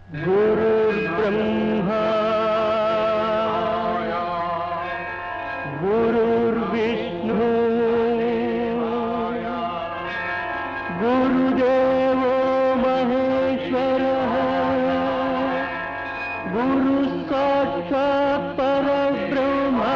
गुरुर्ब्रह्मा गुरुर्विष्णु गुरुदेवो महेश्वरः गुरुः साक्षात् परब्रह्मा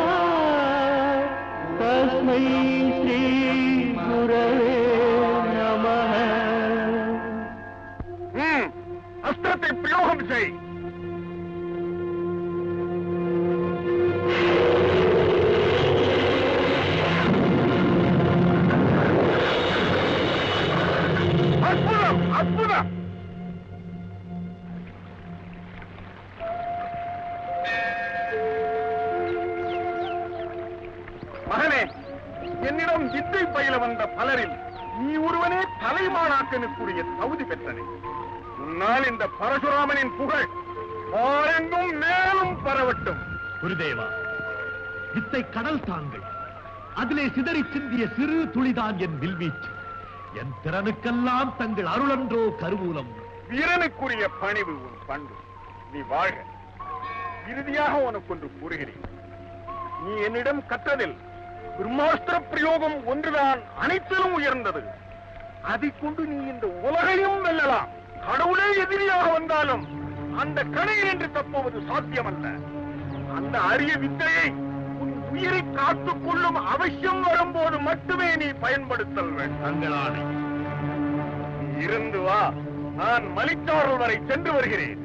तस्मै श्रीगुरवे नमः ம், அஸ்திரத்தை பிரயோகம் செய் அற்புதம் அற்புதம் மகனே என்னிடம் வித்தை பயில வந்த பலரில் நீ ஒருவனே தலைமானாக்கனுக்குரிய தகுதி பெற்றனே உன்னால் இந்த பரசுராமனின் புகழ் பாரெங்கும் மேலும் பரவட்டும் குருதேவா வித்தை கடல் தாங்கள் அதிலே சிதறி சிந்திய சிறு துளிதான் என் வில்வீச்சு என் திறனுக்கெல்லாம் தங்கள் அருளன்றோ கருவூலம் வீரனுக்குரிய பணிவு உன் பண்பு நீ வாழ்க இறுதியாக உனக்கு ஒன்று கூறுகிறேன் நீ என்னிடம் கற்றதில் பிரம்மாஸ்திர பிரயோகம் ஒன்றுதான் அனைத்திலும் உயர்ந்தது அதைக் கொண்டு நீ இந்த உலகையும் வெல்லலாம் கடவுளே எதிரியாக வந்தாலும் அந்த கணையில் என்று தப்புவது சாத்தியமல்ல அந்த அரிய வித்தையை உன் உயிரை காத்துக் கொள்ளும் அவசியம் வரும்போது மட்டுமே நீ பயன்படுத்தல் வேண்டும் தங்களானை நீ இருந்து வா நான் மலிக்காரல் வரை சென்று வருகிறேன்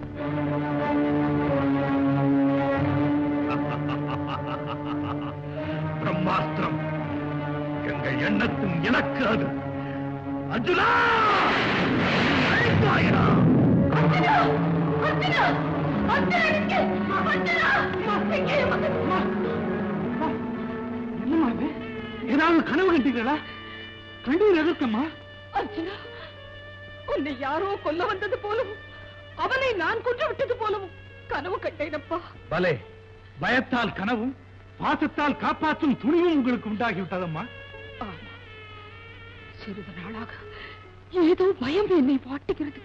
பிரம்மாஸ்திரம் எங்கள் எண்ணத்தின் இலக்கு அது அர்ஜுனா அழைப்பாயா? என்னம்மா இது ஏதாவது கனவு கண்டீங்களா கண்டீர் எதற்கம்மா அர்ஜுனா உன்னை யாரோ கொல்ல வந்தது போலவும் அவனை நான் கொன்று விட்டது போலவும் கனவு கண்டேனப்பா பலே பயத்தால் கனவும் பாசத்தால் காப்பாற்றும் துணிவும் உங்களுக்கு உண்டாகிவிட்டதம்மா ஆமா சிறிது நாளாக ஏதோ பயம் என்னை வாட்டுகிறது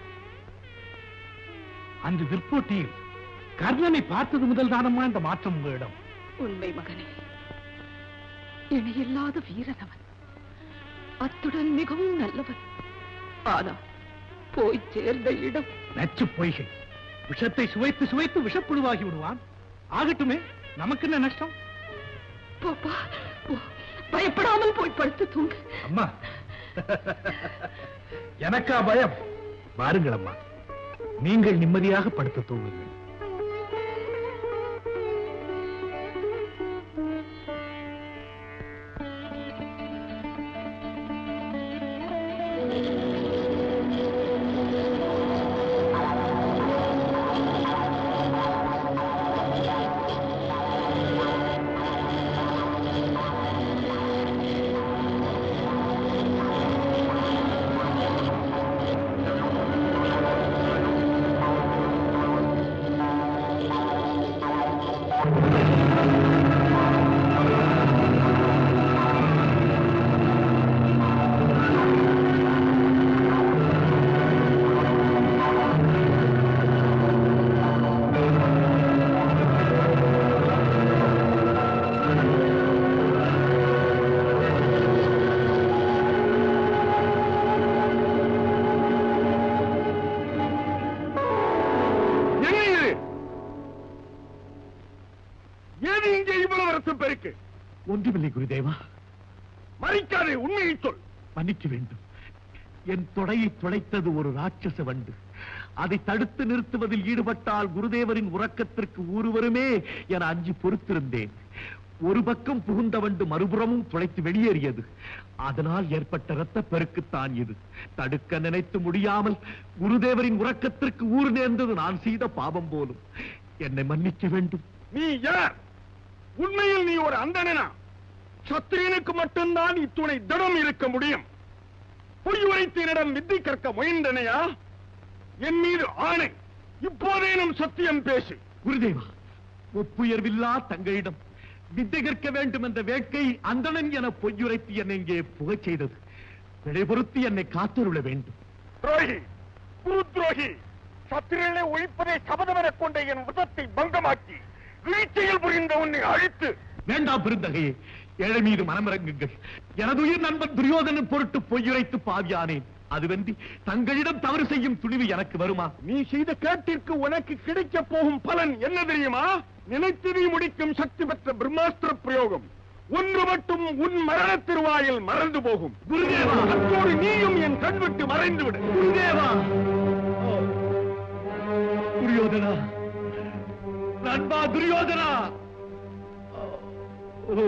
அந்த விற்போட்டியில் கர்ணனை பார்த்தது முதல் தானம்மா இந்த மாற்றம் உங்களிடம் உண்மை மகனே இணையில்லாத வீரன் அவன் அத்துடன் மிகவும் நல்லவன் ஆனா போய் சேர்ந்த இடம் நச்சு பொய்கை விஷத்தை சுவைத்து சுவைத்து விஷப்புழுவாகி விடுவான் ஆகட்டுமே நமக்கு என்ன நஷ்டம் போப்பா போ. பயப்படாமல் போய் படுத்து தூங்கு அம்மா எனக்கா பயம் பாருங்கள் அம்மா நீங்கள் நிம்மதியாக படுத்து தூங்குங்கள் என்ன இது ஏது இங்கே இவ்வளவு ரத்தம் பெருக்கு ஒன்றுமில்லை குருதேவா மறைக்காதே உண்மையை சொல் மன்னிக்க வேண்டும் என் தொடையை துளைத்தது ஒரு ராட்சச வண்டு அதை தடுத்து நிறுத்துவதில் ஈடுபட்டால் குருதேவரின் உறக்கத்திற்கு ஊறுவருமே என அஞ்சி பொறுத்திருந்தேன் ஒரு பக்கம் புகுந்த வண்டு மறுபுறமும் துளைத்து வெளியேறியது அதனால் ஏற்பட்ட இரத்த பெருக்குத்தான் இது தடுக்க நினைத்து முடியாமல் குருதேவரின் உறக்கத்திற்கு ஊறு நேர்ந்தது நான் செய்த பாவம் போலும் என்னை மன்னிக்க வேண்டும் நீ யார் உண்மையில் நீ ஒரு அந்தணனா சத்திரியனுக்கு மட்டும்தான் இத்துணை திடம் இருக்க முடியும் பொய் உரைத்தினிடம் வித்தை கற்க முயன்றனையா என் மீது ஆணை இப்போதேனும் சத்தியம் பேசு குருதேவா ஒப்புயர்வில்லா தங்களிடம் வித்தை கற்க வேண்டும் என்ற வேட்கை அந்தணன் என பொய்யுரைத்து என்னை இங்கே புகச் செய்தது பிழை பொறுத்து என்னை காத்தருள வேண்டும் துரோகி குரு துரோகி சத்திரனை ஒழிப்பதை சபதமெனக் கொண்ட என் விதத்தை பங்கமாக்கி வீழ்ச்சியில் புரிந்த உன்னை அழித்து வேண்டாம் பெருந்தகையே ஏழை மீது மனமிறங்குங்கள் எனது உயிர் நண்பன் துரியோதனன் பொருட்டு பொய்யுரைத்து பாவியானேன் அதுவன்றி தங்களிடம் தவறு செய்யும் துணிவு எனக்கு வருமா நீ செய்த கேட்டிற்கு உனக்கு கிடைக்க போகும் பலன் என்ன தெரியுமா நினைத்ததை முடிக்கும் சக்தி பெற்ற பிரம்மாஸ்திர பிரயோகம் ஒன்று மட்டும் உன் மரண திருவாயில் மறந்து போகும் குருதேவா அத்தோடு நீயும் என் கண் விட்டு மறைந்து விடு குருதேவா ஓ. துரியோதனா நண்பா துரியோதனா ஓ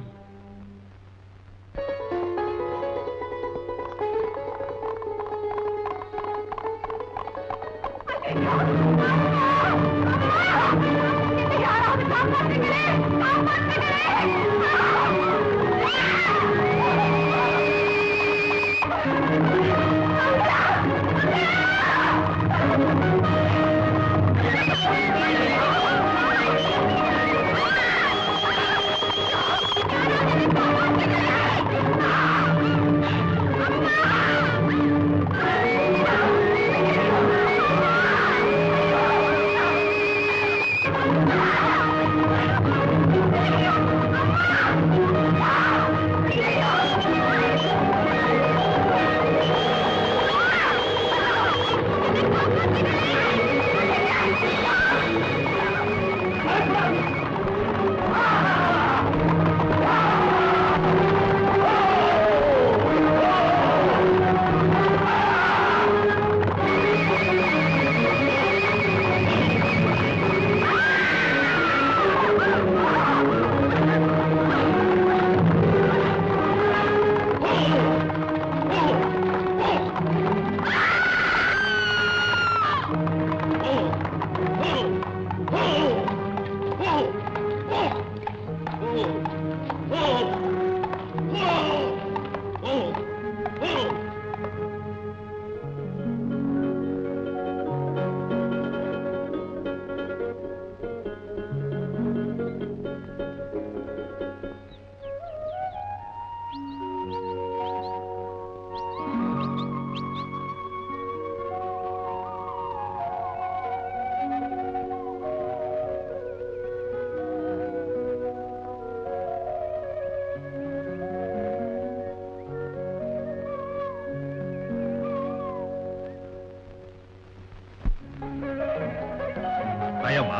பயமா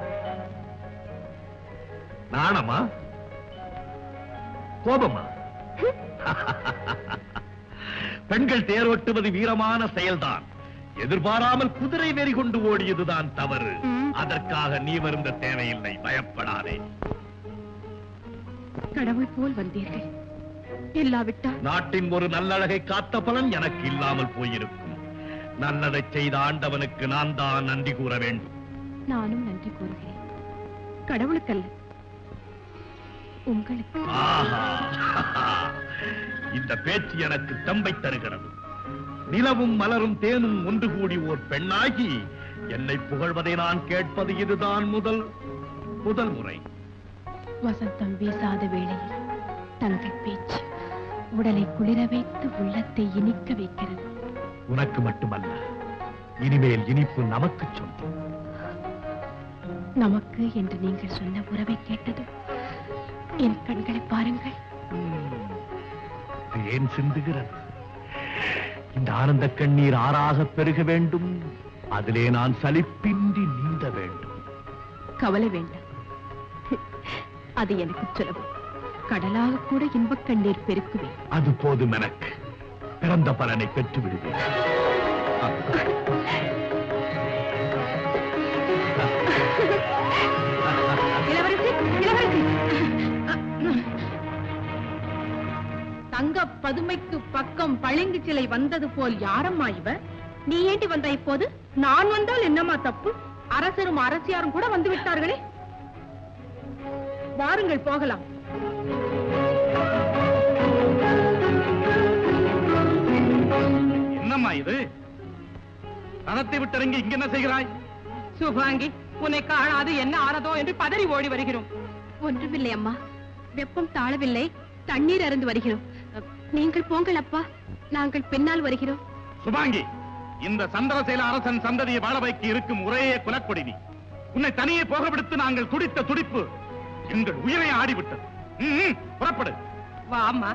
நாணமா கோபமா பெண்கள் தேரோட்டுவது வீரமான செயல்தான் எதிர்பாராமல் குதிரை வெறி கொண்டு ஓடியதுதான் தவறு ம். அதற்காக நீ வருந்த தேவையில்லை பயப்படாதே கடவுள் போல் வந்தீர்கள் இல்லாவிட்டால் நாட்டின் ஒரு நல்லழகை காத்த பலன் எனக்கு இல்லாமல் போயிருக்கும் நல்லதை செய்த ஆண்டவனுக்கு நான் தான் நன்றி கூற வேண்டும் நானும் நன்றி கூறுகிறேன் கடவுளுக்கல்ல உங்களுக்கு ஆஹா இந்த பேச்சு எனக்கு தம்பை தருகிறது நிலவும் மலரும் தேனும் ஒன்று கூடி ஓர் பெண்ணாகி என்னை புகழ்வதை நான் கேட்பது இதுதான் முதல் முதல் முறை வசந்தம் வீசாத வேளையில் தங்கள் பேச்சு உடலை குளிர வைத்து உள்ளத்தை இனிக்க வைக்கிறது உனக்கு மட்டுமல்ல இனிமேல் இனிப்பு நமக்கு சொந்தம் நமக்கு என்று நீங்கள் சொன்ன உறவை கேட்டதும் என் கண்களை பாருங்கள் ஏன் சிந்துகிறது இந்த ஆனந்த கண்ணீர் ஆறாக பெருக வேண்டும் அதிலே நான் சலிப்பின்றி நீந்த வேண்டும் கவலை வேண்டாம் அது எனக்கு சுலபம் கடலாக கூட இன்பக் கண்ணீர் பெருக்குவேன் அது போதும் எனக்கு பிறந்த பலனை பெற்று விடுவேன் இளவரசி இளவரசி தங்க பதுமைக்கு பக்கம் பளிங்கு சிலை வந்தது போல் யாரம்மா இவர் நீ ஏண்டி வந்த இப்போது நான் வந்தால் என்னம்மா தப்பு அரசரும் அரசியாரும் கூட வந்து விட்டார்களே வாருங்கள் போகலாம் என்னம்மா இது ரதத்தை விட்டிறங்கி இங்க என்ன செய்கிறாய் சுபாங்கி உன்னை காணாது என்ன ஆனதோ என்று பதறி ஓடி வருகிறோம் ஒன்றுமில்லை அம்மா வெப்பம் தாழவில்லை தண்ணீர் அருந்து வருகிறோம் நீங்கள் போங்கள் அப்பா நாங்கள் பின்னால் வருகிறோம் சுபாங்கி இந்த சந்திரசேல அரசன் சந்ததியை வாழ வைக்க இருக்கும் ஒரே குலக்கொடி நீ உன்னை தனியே போக விடுத்து நாங்கள் துடித்த துடிப்பு எங்கள் உயிரை ஆடிவிட்டது ம், ம், புறப்படு வாமா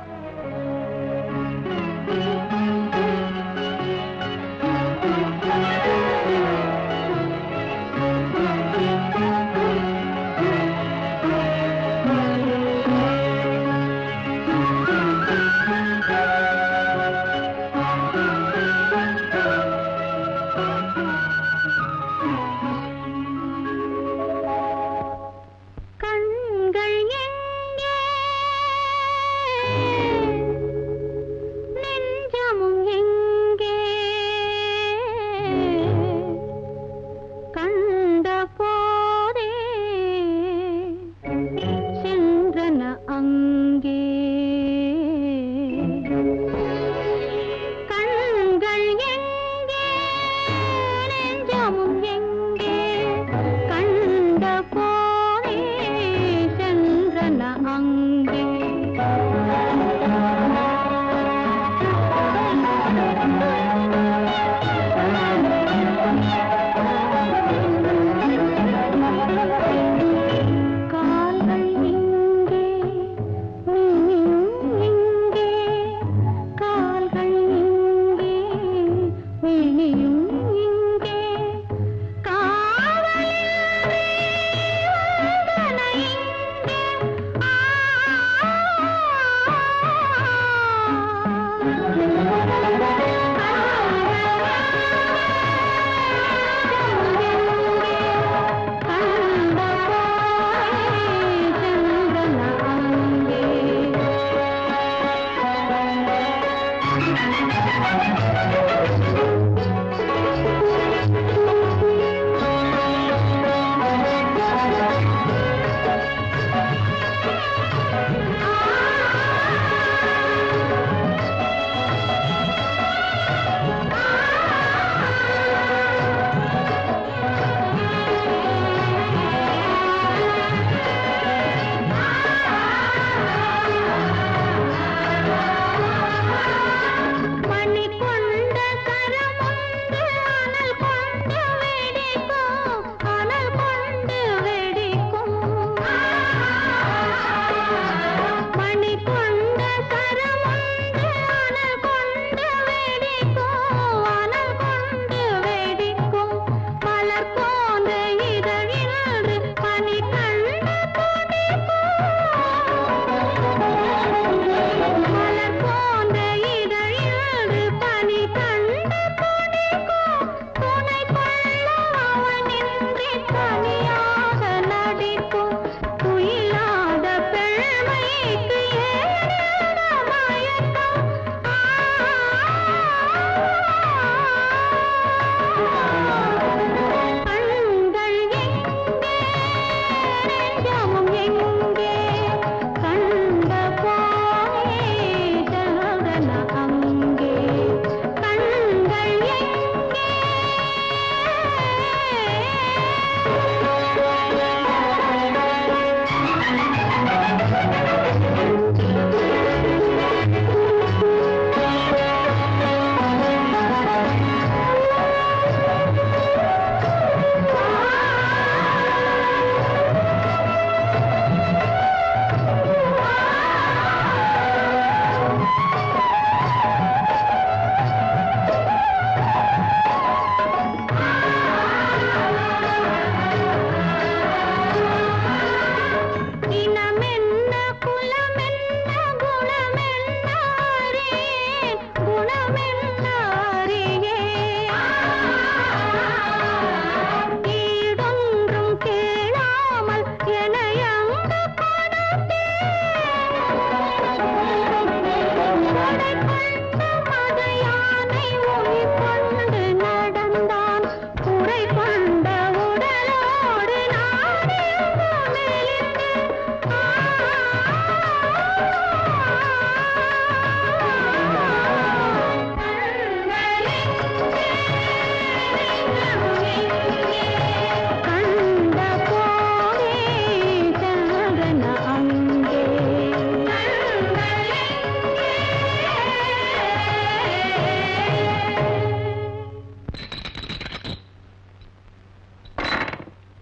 கண்கள் எங்கே நெஞ்சம்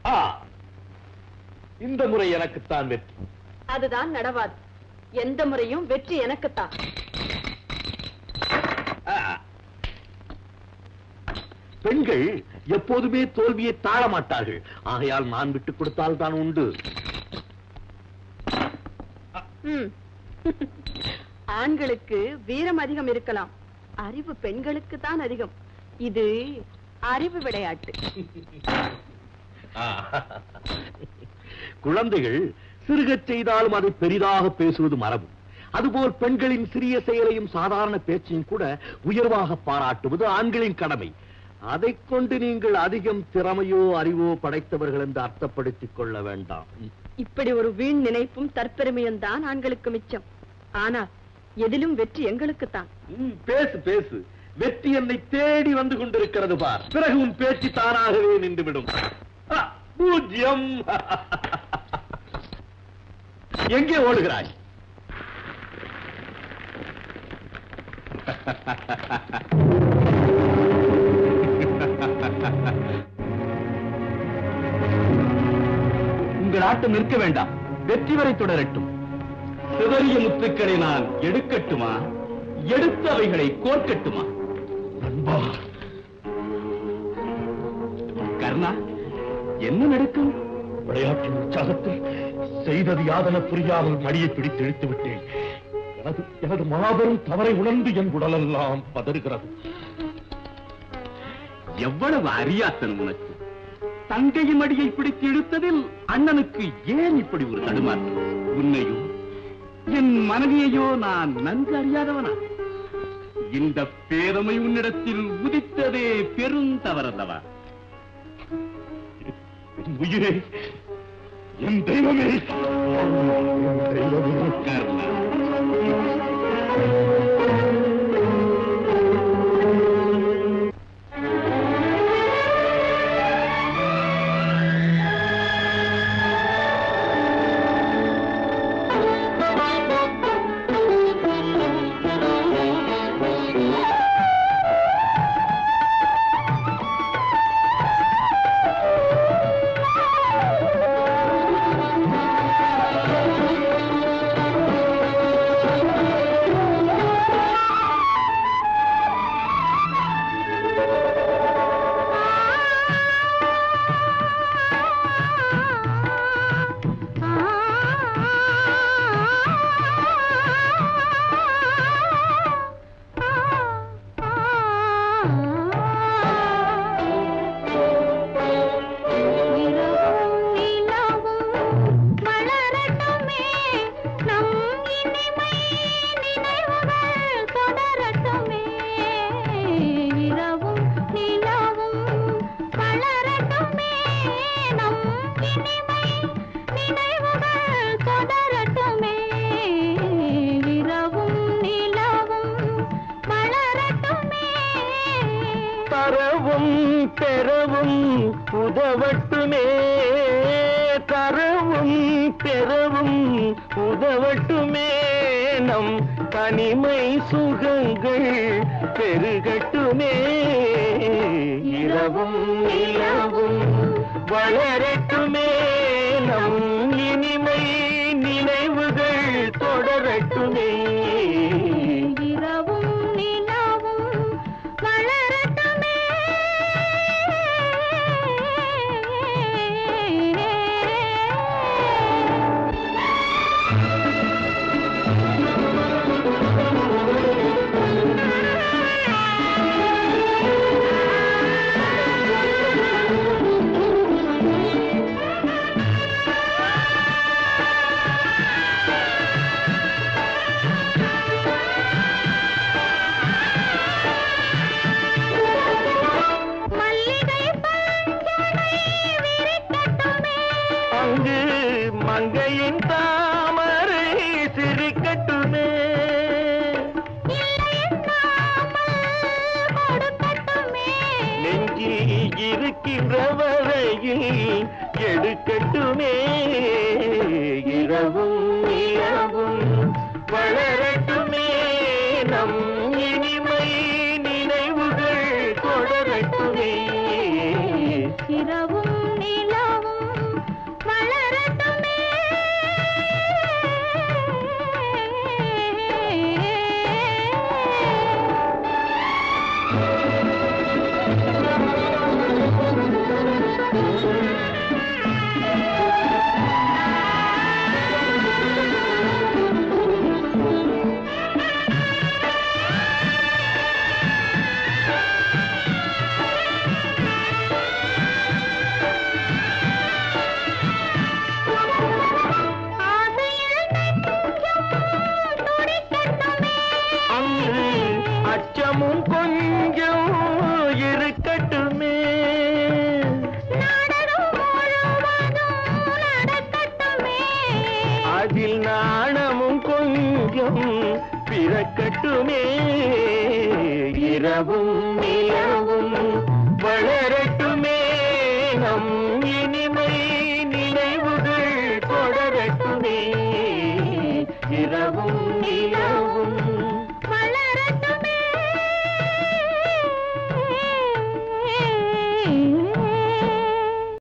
ஆ, இந்த முறை எனக்குத்தான் வெற்றி அதுதான் நடவாது எந்த முறையும் வெற்றி எனக்குத்தான் ஆ. பெண்கள் எப்போதுமே தோல்வியை தாழ மாட்டார்கள் ஆகையால் நான் விட்டுக் கொடுத்தால் தான் உண்டு ம். ஆண்களுக்கு வீரம் அதிகம் இருக்கலாம் அறிவு பெண்களுக்கு தான் அதிகம் இது அறிவு விளையாட்டு ஆ. குழந்தைகள் சிறுகச் செய்தாலும் அதை பெரிதாக பேசுவது மரபு அதுபோல் பெண்களின் சிறிய செயலையும் சாதாரண பேச்சையும் கூட உயர்வாக பாராட்டுவது ஆண்களின் கடமை அதைக் கொண்டு நீங்கள் அதிகம் திறமையோ அறிவோ படைத்தவர்கள் என்று அர்த்தப்படுத்திக் கொள்ள வேண்டாம் இப்படி ஒரு வீண் நினைப்பும் தற்பெருமையும் தான் ஆண்களுக்கு மிச்சம் ஆனால் எதிலும் வெற்றி எங்களுக்குத்தான் ம், பேசு பேசு வெற்றி என்னை தேடி வந்து கொண்டிருக்கிறது பார் பிறகு உன் பேச்சு தானாகவே நின்றுவிடும் ஆ, பூஜ்யம் எங்கே ஓடுகிறாய் உங்கள் ஆட்டம் நிற்க வேண்டாம் வெற்றி வரை தொடரட்டும் சிதறிய முத்துக்களை நான் எடுக்கட்டுமா எடுத்தவைகளை கோர்க்கட்டுமா நண்பா கர்ணா என்ன நடக்கும் விளையாட்டின் உற்சாகத்தில் செய்தது யாதென புரியாமல் மடியை பிடித்து இழுத்து விட்டேன் எனது எனது மாபெரும் தவறை உணர்ந்து என் உடலெல்லாம் பதறுகிறது எவ்வளவு அறியாத்தன் உனக்கு தங்கையின் மடியை பிடித்து இழுத்ததில் அண்ணனுக்கு ஏன் இப்படி ஒரு தடுமாற்றம் உன்னையோ என் மனைவியையோ நான் நன்கு அறியாதவனா இந்த பேரமை உன்னிடத்தில் உதித்ததே பெருந்தவறல்லவா என் உயிரே என் தெய்வமே என் தெய்வமே கர்ணா தரவும் பெறவும் உதவட்டுமே தரவும் பெறவும் உதவட்டுமே நம் தனிமை சுகங்கள் பெருகட்டுமே இரவும் நிலவும் வளரட்டுமே நம் இனிமை நினைவுகள் தொடரட்டுமே இரவும் நிலவும் வளரட்டுமே மல்லிகை பஞ்சனை விரிக்கட்டுமே அங்கு மங்கையின் தாமரை சிரிக்கட்டுமே இல்லையென்னாமல் கொடுக்கட்டுமே நெஞ்சி இருக்கின்ற வரையில் எடுக்கட்டுமே இரவும் இரவும் வளரட்டுமே நம் இனிமை நினைவுகள் தொடரட்டுமே இரவும் நிலவும் பிறக்கட்டுமே இரவும் நிலவும் வளர